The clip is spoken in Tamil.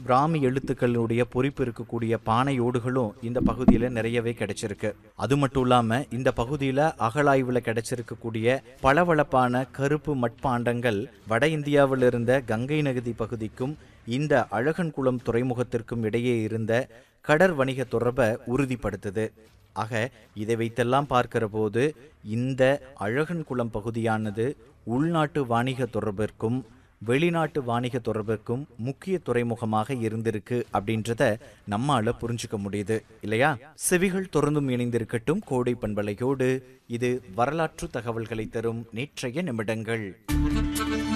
பிராமி எழுத்துக்களுடைய பொறிப்பு இருக்கக்கூடிய பானை ஓடுகளும் இந்த பகுதியில நிறையவே கிடைச்சிருக்கு அது மட்டும் இல்லாம இந்த பகுதியில அகழாய்வுல கிடைச்சிருக்கக்கூடிய பளபளப்பான கருப்பு மட்பாண்டங்கள் வட இந்தியாவில் இருந்த கங்கை நகதி பகுதிக்கும் இந்த அழகன்குளம் துறைமுகத்திற்கும் இடையே இருந்த கடற் வணிக தொடர்பை உறுதிப்படுத்துது ஆக இதை வைத்தெல்லாம் பார்க்கிற போது இந்த அழகன்குளம் பகுதியானது உள்நாட்டு வாணிக தொடர்பிற்கும் வெளிநாட்டு வாணிக தொடர்பிற்கும் முக்கிய துறைமுகமாக இருந்திருக்கு அப்படின்றத நம்மால புரிஞ்சுக்க முடியுது இல்லையா செவிகள் தொடர்ந்தும் இணைந்திருக்கட்டும் கோடை பண்பலையோடு இது வரலாற்று தகவல்களை தரும் நேற்றைய நிமிடங்கள்